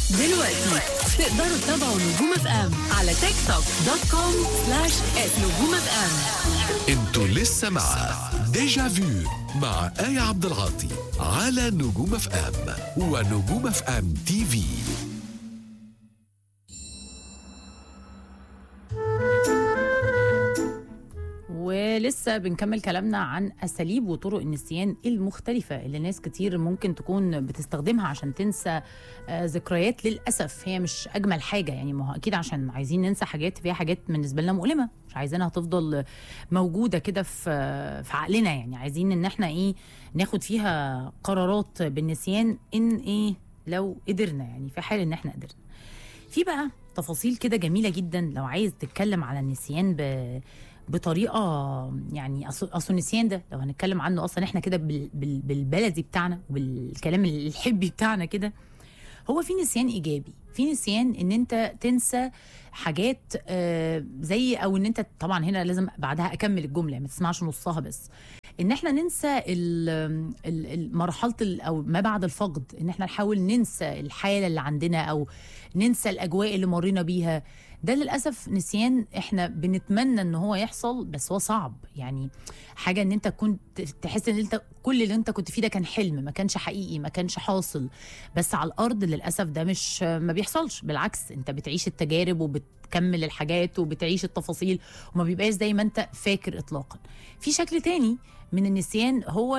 دلوقتي تقدروا تتابعوا نجوم اف ام على تيك توك دوت كوم سلاش نجوم اف ام انتوا لسه مع ديجا فيو مع آية عبد العاطي على نجوم اف ام ونجوم اف ام تي في ولسه بنكمل كلامنا عن اساليب وطرق النسيان المختلفه اللي ناس كتير ممكن تكون بتستخدمها عشان تنسى آه، ذكريات للاسف هي مش اجمل حاجه يعني ما هو اكيد عشان عايزين ننسى حاجات فيها حاجات بالنسبه لنا مؤلمه مش عايزينها تفضل موجوده كده في في عقلنا يعني عايزين ان احنا ايه ناخد فيها قرارات بالنسيان ان ايه لو قدرنا يعني في حال ان احنا قدرنا في بقى تفاصيل كده جميله جدا لو عايز تتكلم على النسيان ب بطريقه يعني اصل أصل النسيان ده لو هنتكلم عنه اصلا احنا كده بال بال بالبلدي بتاعنا وبالكلام الحبي بتاعنا كده هو في نسيان ايجابي في نسيان ان انت تنسى حاجات آه، زي او ان انت طبعا هنا لازم بعدها اكمل الجمله ما تسمعش نصها بس ان احنا ننسى ال- ال- ال- مرحله ال- او ما بعد الفقد ان احنا نحاول ننسى الحاله اللي عندنا او ننسى الاجواء اللي مرينا بيها ده للاسف نسيان احنا بنتمنى ان هو يحصل بس هو صعب يعني حاجه ان انت كنت تحس ان انت كل اللي انت كنت فيه ده كان حلم ما كانش حقيقي ما كانش حاصل بس على الارض للاسف ده مش ما بيحصلش بالعكس انت بتعيش التجارب وبتكمل الحاجات وبتعيش التفاصيل وما بيبقاش زي ما انت فاكر اطلاقا في شكل تاني من النسيان هو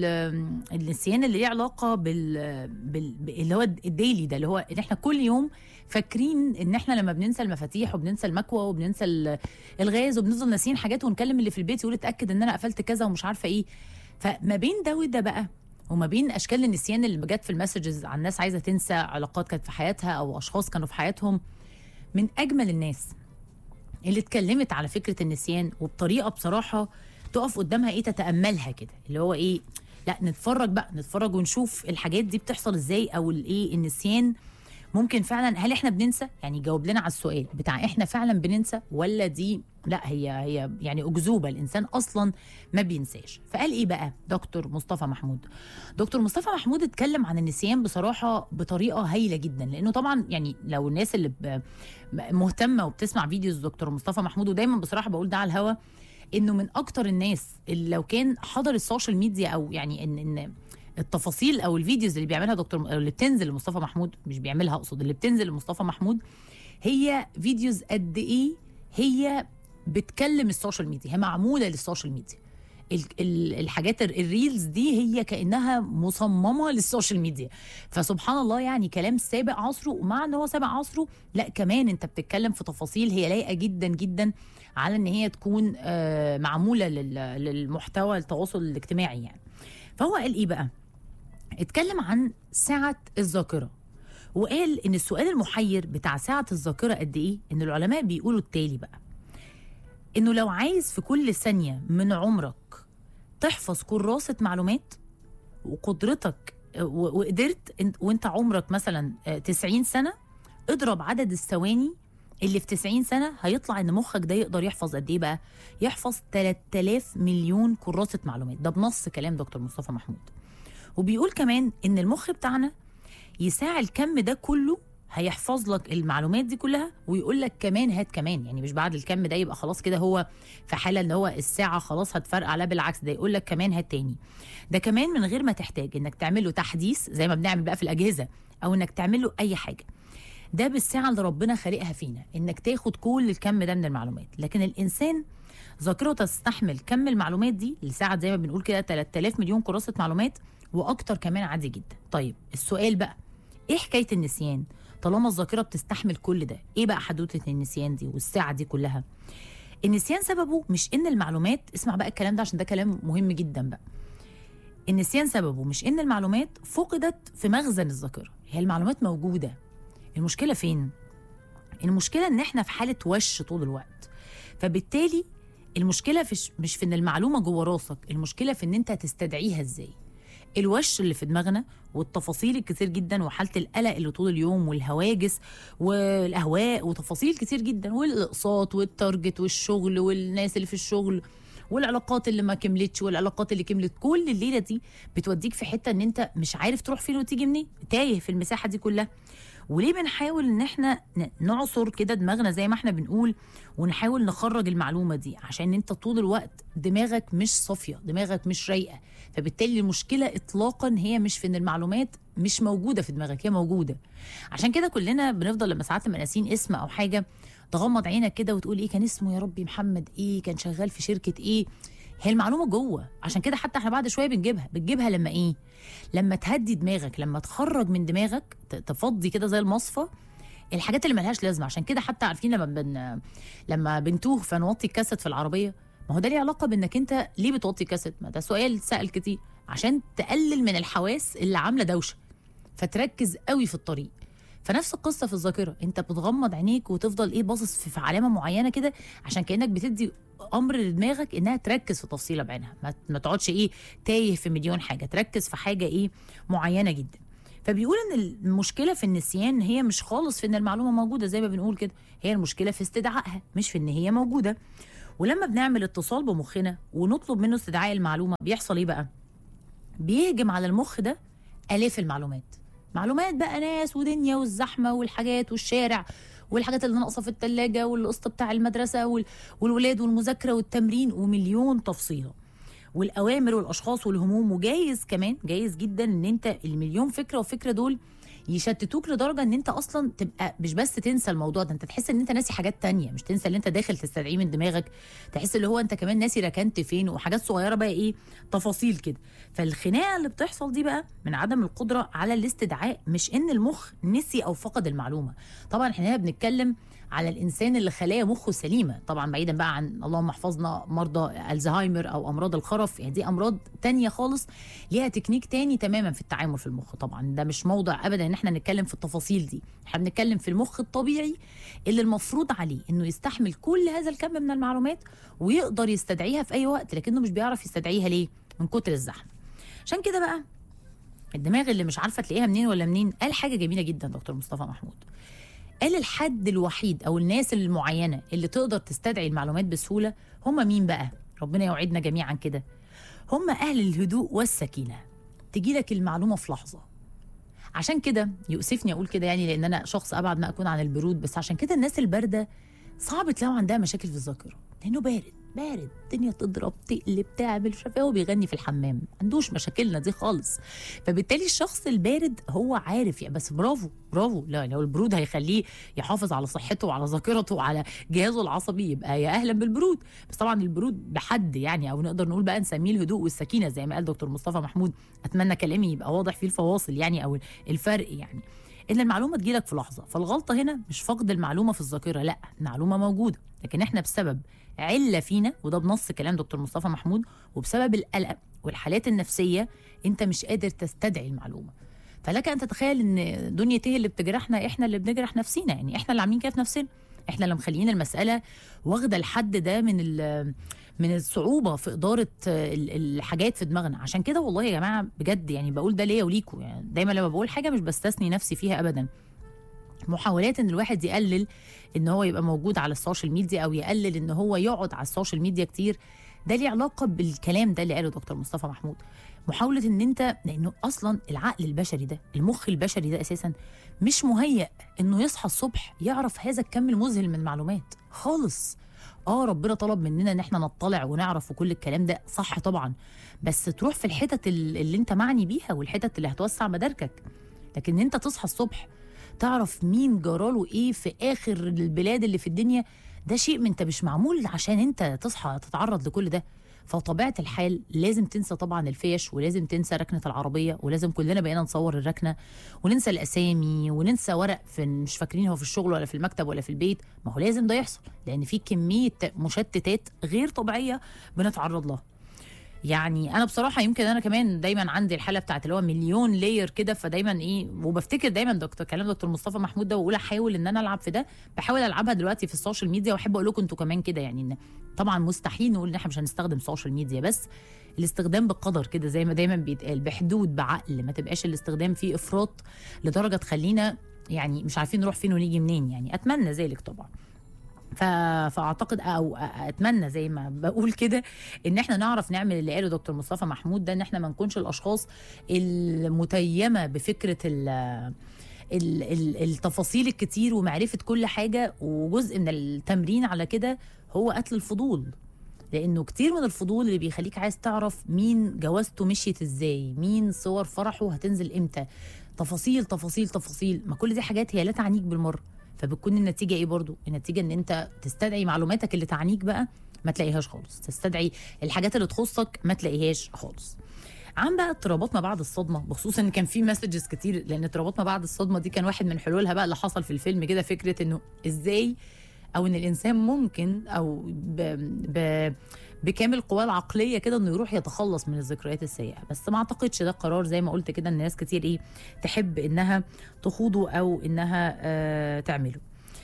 ال- النسيان اللي ليه علاقه بال, بال... اللي هو الديلي ده اللي هو ان احنا كل يوم فاكرين ان احنا لما بننسى المفاتيح وبننسى المكوى وبننسى ال- الغاز وبنفضل ناسيين حاجات ونكلم اللي في البيت يقول اتاكد ان انا قفلت كذا ومش عارفه ايه فما بين ده وده بقى وما بين اشكال النسيان اللي جت في المسجز عن ناس عايزه تنسى علاقات كانت في حياتها او اشخاص كانوا في حياتهم من اجمل الناس اللي اتكلمت على فكره النسيان وبطريقه بصراحه تقف قدامها ايه تتاملها كده اللي هو ايه لا نتفرج بقى نتفرج ونشوف الحاجات دي بتحصل ازاي او الايه النسيان ممكن فعلا هل احنا بننسى يعني جاوب لنا على السؤال بتاع احنا فعلا بننسى ولا دي لا هي هي يعني اكذوبه الانسان اصلا ما بينساش فقال ايه بقى دكتور مصطفى محمود دكتور مصطفى محمود اتكلم عن النسيان بصراحه بطريقه هايله جدا لانه طبعا يعني لو الناس اللي ب- مهتمه وبتسمع فيديوز دكتور مصطفى محمود ودايما بصراحه بقول ده على الهوا انه من اكتر الناس اللي لو كان حضر السوشيال ميديا او يعني ان ان التفاصيل او الفيديوز اللي بيعملها دكتور أو اللي بتنزل لمصطفى محمود مش بيعملها اقصد اللي بتنزل لمصطفى محمود هي فيديوز قد ايه هي بتكلم السوشيال ميديا هي معموله للسوشيال ميديا ال- ال- الحاجات ال- الريلز دي هي كانها مصممه للسوشيال ميديا فسبحان الله يعني كلام سابق عصره ومع ان هو سابق عصره لا كمان انت بتتكلم في تفاصيل هي لايقه جدا جدا على ان هي تكون آه، معموله لل- للمحتوى التواصل الاجتماعي يعني فهو قال ايه بقى اتكلم عن سعه الذاكره وقال ان السؤال المحير بتاع سعه الذاكره قد ايه ان العلماء بيقولوا التالي بقى انه لو عايز في كل ثانيه من عمرك تحفظ كراسه معلومات وقدرتك و- وقدرت انت- وانت عمرك مثلا آه، 90 سنه اضرب عدد الثواني اللي في 90 سنه هيطلع ان مخك ده يقدر يحفظ قد ايه بقى؟ يحفظ 3000 مليون كراسه معلومات ده بنص كلام دكتور مصطفى محمود. وبيقول كمان ان المخ بتاعنا يساع الكم ده كله هيحفظ لك المعلومات دي كلها ويقول لك كمان هات كمان يعني مش بعد الكم ده يبقى خلاص كده هو في حاله ان هو الساعه خلاص هتفرقع لا بالعكس ده يقول لك كمان هات تاني ده كمان من غير ما تحتاج انك تعمل له تحديث زي ما بنعمل بقى في الاجهزه او انك تعمل له اي حاجه ده بالساعه اللي ربنا خالقها فينا انك تاخد كل الكم ده من المعلومات لكن الانسان ذاكرته تستحمل كم المعلومات دي لساعة زي ما بنقول كده 3000 مليون كراسة معلومات واكتر كمان عادي جدا طيب السؤال بقى ايه حكايه النسيان طالما الذاكره بتستحمل كل ده ايه بقى حدوته النسيان دي والساعه دي كلها النسيان سببه مش ان المعلومات اسمع بقى الكلام ده عشان ده كلام مهم جدا بقى النسيان سببه مش ان المعلومات فقدت في مخزن الذاكره هي المعلومات موجوده المشكله فين المشكله ان احنا في حاله وش طول الوقت فبالتالي المشكله في مش في ان المعلومه جوه راسك المشكله في ان انت هتستدعيها ازاي الوش اللي في دماغنا والتفاصيل الكتير جدا وحاله القلق اللي طول اليوم والهواجس والاهواء وتفاصيل كتير جدا والاقساط والتارجت والشغل والناس اللي في الشغل والعلاقات اللي ما كملتش والعلاقات اللي كملت كل الليله دي بتوديك في حته ان انت مش عارف تروح فين وتيجي منين تايه في المساحه دي كلها وليه بنحاول ان احنا ن- نعصر كده دماغنا زي ما احنا بنقول ونحاول نخرج المعلومه دي عشان انت طول الوقت دماغك مش صافيه دماغك مش رايقه فبالتالي المشكله اطلاقا هي مش في ان المعلومات مش موجوده في دماغك هي موجوده عشان كده كلنا بنفضل لما ساعات نبقى ناسيين اسم او حاجه تغمض عينك كده وتقول ايه كان اسمه يا ربي محمد ايه كان شغال في شركه ايه هي المعلومه جوه عشان كده حتى احنا بعد شويه بنجيبها بتجيبها لما ايه لما تهدي دماغك لما تخرج من دماغك ت- تفضي كده زي المصفى الحاجات اللي ملهاش لازمه عشان كده حتى عارفين لما بن لما بنتوه فنوطي الكاسيت في العربيه ما هو ده ليه علاقه بانك انت ليه بتوطي الكاسيت ما ده سؤال سأل كتير عشان تقلل من الحواس اللي عامله دوشه فتركز قوي في الطريق فنفس القصه في الذاكره انت بتغمض عينيك وتفضل ايه باصص في في علامه معينه كده عشان كانك بتدي امر لدماغك انها تركز في تفصيله بعينها ما, ما تقعدش ايه تايه في مليون حاجه تركز في حاجه ايه معينه جدا فبيقول ان المشكله في النسيان هي مش خالص في ان المعلومه موجوده زي ما بنقول كده هي المشكله في استدعائها مش في ان هي موجوده ولما بنعمل اتصال بمخنا ونطلب منه استدعاء المعلومه بيحصل ايه بقى بيهجم على المخ ده الاف المعلومات معلومات بقى ناس ودنيا والزحمه والحاجات والشارع والحاجات اللي ناقصه في الثلاجه والقسط بتاع المدرسه وال- والولاد والمذاكره والتمرين ومليون تفصيله والاوامر والاشخاص والهموم وجايز كمان جايز جدا ان انت المليون فكره وفكره دول يشتتوك لدرجه ان انت اصلا تبقى مش بس تنسى الموضوع ده انت تحس ان انت ناسي حاجات تانية مش تنسى اللي انت داخل تستدعيه من دماغك تحس اللي هو انت كمان ناسي ركنت فين وحاجات صغيره بقى ايه تفاصيل كده فالخناقه اللي بتحصل دي بقى من عدم القدره على الاستدعاء مش ان المخ نسي او فقد المعلومه طبعا احنا هنا بنتكلم على الانسان اللي خلايا مخه سليمه طبعا بعيدا بقى عن اللهم احفظنا مرضى الزهايمر او امراض الخرف يعني دي امراض تانية خالص ليها تكنيك تاني تماما في التعامل في المخ طبعا ده مش موضع ابدا ان احنا نتكلم في التفاصيل دي احنا بنتكلم في المخ الطبيعي اللي المفروض عليه انه يستحمل كل هذا الكم من المعلومات ويقدر يستدعيها في اي وقت لكنه مش بيعرف يستدعيها ليه من كتر الزحمه عشان كده بقى الدماغ اللي مش عارفه تلاقيها منين ولا منين قال حاجه جميله جدا دكتور مصطفى محمود قال الحد الوحيد او الناس المعينه اللي تقدر تستدعي المعلومات بسهوله هم مين بقى ربنا يوعدنا جميعا كده هم اهل الهدوء والسكينه تجي لك المعلومه في لحظه عشان كده يؤسفني اقول كده يعني لان انا شخص ابعد ما اكون عن البرود بس عشان كده الناس البارده صعب تلاقوا عندها مشاكل في الذاكره لانه بارد بارد الدنيا تضرب تقلب تعمل مش عارف إيه، هو بيغني في الحمام ما عندوش مشاكلنا دي خالص فبالتالي الشخص البارد هو عارف يعني بس برافو برافو لا لو البرود هيخليه يحافظ على صحته وعلى ذاكرته وعلى جهازه العصبي يبقى يا اهلا بالبرود بس طبعا البرود بحد يعني او نقدر نقول بقى نسميه الهدوء والسكينه زي ما قال دكتور مصطفى محمود اتمنى كلامي يبقى واضح فيه الفواصل يعني او الفرق يعني ان المعلومه تجيلك في لحظه فالغلطه هنا مش فقد المعلومه في الذاكره لا المعلومه موجوده لكن احنا بسبب عله فينا وده بنص كلام دكتور مصطفى محمود وبسبب القلق والحالات النفسيه انت مش قادر تستدعي المعلومه فلك ان تتخيل ان دنيا ايه اللي بتجرحنا احنا اللي بنجرح نفسينا يعني احنا اللي عاملين كده في نفسنا احنا اللي مخليين المساله واخده الحد ده من ال- من الصعوبه في اداره ال- الحاجات في دماغنا عشان كده والله يا جماعه بجد يعني بقول ده ليا وليكوا يعني دايما لما بقول حاجه مش بستثني نفسي فيها ابدا محاولات ان الواحد يقلل ان هو يبقى موجود على السوشيال ميديا او يقلل ان هو يقعد على السوشيال ميديا كتير ده ليه علاقه بالكلام ده اللي قاله دكتور مصطفى محمود محاوله ان انت لانه اصلا العقل البشري ده المخ البشري ده اساسا مش مهيأ انه يصحى الصبح يعرف هذا الكم المذهل من المعلومات خالص اه ربنا طلب مننا ان احنا نطلع ونعرف وكل الكلام ده صح طبعا بس تروح في الحتت ال- اللي انت معني بيها والحتت اللي هتوسع مداركك لكن انت تصحى الصبح تعرف مين جراله ايه في اخر البلاد اللي في الدنيا ده شيء من انت مش معمول عشان انت تصحى تتعرض لكل ده فطبيعه الحال لازم تنسى طبعا الفيش ولازم تنسى ركنه العربيه ولازم كلنا بقينا نصور الركنه وننسى الاسامي وننسى ورق في مش فاكرين هو في الشغل ولا في المكتب ولا في البيت ما هو لازم ده يحصل لان في كميه مشتتات غير طبيعيه بنتعرض لها يعني انا بصراحه يمكن انا كمان دايما عندي الحاله بتاعت اللي هو مليون لاير كده فدايما ايه وبفتكر دايما دكتور كلام دكتور مصطفى محمود ده واقول احاول ان انا العب في ده بحاول العبها دلوقتي في السوشيال ميديا واحب اقول لكم انتوا كمان كده يعني ان طبعا مستحيل نقول ان احنا مش هنستخدم سوشيال ميديا بس الاستخدام بقدر كده زي ما دايما بيتقال بحدود بعقل ما تبقاش الاستخدام فيه افراط لدرجه تخلينا يعني مش عارفين نروح فين ونيجي منين يعني اتمنى ذلك طبعا ف... فاعتقد او اتمنى زي ما بقول كده ان احنا نعرف نعمل اللي قاله دكتور مصطفى محمود ده ان احنا ما نكونش الاشخاص المتيمه بفكره ال... ال- ال- التفاصيل الكتير ومعرفه كل حاجه وجزء من التمرين على كده هو قتل الفضول لانه كتير من الفضول اللي بيخليك عايز تعرف مين جوازته مشيت ازاي مين صور فرحه هتنزل امتى تفاصيل تفاصيل تفاصيل ما كل دي حاجات هي لا تعنيك بالمره فبتكون النتيجه ايه برضو النتيجه ان انت تستدعي معلوماتك اللي تعنيك بقى ما تلاقيهاش خالص تستدعي الحاجات اللي تخصك ما تلاقيهاش خالص عن بقى اضطرابات ما بعد الصدمه بخصوص ان كان في مسجز كتير لان اضطرابات ما بعد الصدمه دي كان واحد من حلولها بقى اللي حصل في الفيلم كده فكره انه ازاي او ان الانسان ممكن او ب ب بكامل قواه العقليه كده انه يروح يتخلص من الذكريات السيئه بس ما اعتقدش ده قرار زي ما قلت كده ان ناس كتير ايه تحب انها تخوضه او انها آه تعمله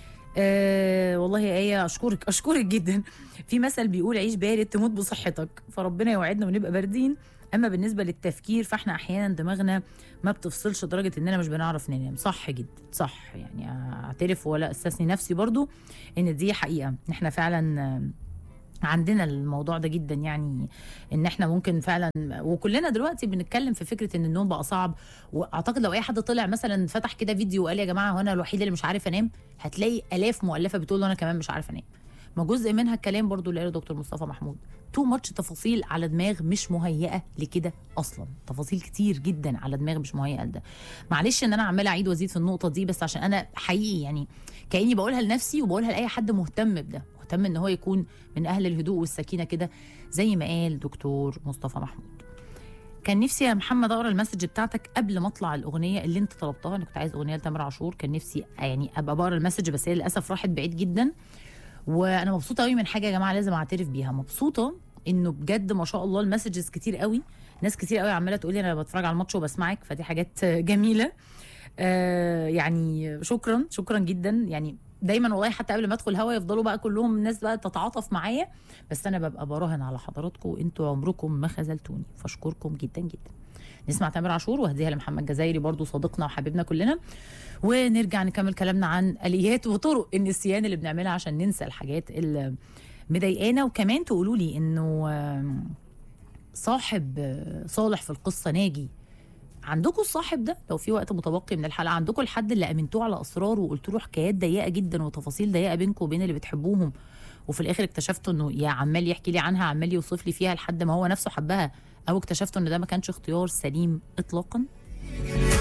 آه والله يا ايه اشكرك اشكرك جدا في مثل بيقول عيش بارد تموت بصحتك فربنا يوعدنا ونبقى باردين اما بالنسبه للتفكير فاحنا احيانا دماغنا ما بتفصلش لدرجه اننا مش بنعرف ننام صح جدا صح يعني اعترف ولا استثني نفسي برضو ان دي حقيقه ان احنا فعلا آه، عندنا الموضوع ده جدا يعني ان احنا ممكن فعلا وكلنا دلوقتي بنتكلم في فكره ان النوم بقى صعب واعتقد لو اي حد طلع مثلا فتح كده فيديو وقال يا جماعه هو انا الوحيد اللي مش عارف انام هتلاقي الاف مؤلفه بتقول له انا كمان مش عارف انام ما جزء منها الكلام برضو اللي قاله دكتور مصطفى محمود تو ماتش تفاصيل على دماغ مش مهيئه لكده اصلا تفاصيل كتير جدا على دماغ مش مهيئه لده معلش ان انا عماله اعيد وازيد في النقطه دي بس عشان انا حقيقي يعني كاني بقولها لنفسي وبقولها لاي حد مهتم بده مهتم ان هو يكون من اهل الهدوء والسكينه كده زي ما قال دكتور مصطفى محمود كان نفسي يا محمد اقرا المسج بتاعتك قبل ما اطلع الاغنيه اللي انت طلبتها انا كنت عايز اغنيه لتامر عاشور كان نفسي يعني ابقى بقرا المسج بس هي للاسف راحت بعيد جدا وانا مبسوطه قوي من حاجه يا جماعه لازم اعترف بيها مبسوطه انه بجد ما شاء الله المسجز كتير قوي ناس كتير قوي عماله تقول لي انا بتفرج على الماتش وبسمعك فدي حاجات جميله آه يعني شكرا شكرا جدا يعني دايما والله حتى قبل ما ادخل هوا يفضلوا بقى كلهم الناس بقى تتعاطف معايا بس انا ببقى براهن على حضراتكم وانتوا عمركم ما خذلتوني فاشكركم جدا جدا نسمع تامر عاشور وهديها لمحمد جزايري برضو صديقنا وحبيبنا كلنا ونرجع نكمل كلامنا عن اليات وطرق النسيان اللي بنعملها عشان ننسى الحاجات اللي مضايقانا وكمان تقولوا لي انه آم، صاحب آه، صالح في القصه ناجي عندكم الصاحب ده لو في وقت متبقي من الحلقه عندكم الحد اللي امنتوه على اسرار وقلت له حكايات ضيقه جدا وتفاصيل ضيقه بينكم وبين اللي بتحبوهم وفي الاخر اكتشفتوا انه يا عمال يحكي لي عنها عمال يوصف لي فيها لحد ما هو نفسه حبها او اكتشفتوا ان ده ما كانش اختيار سليم اطلاقا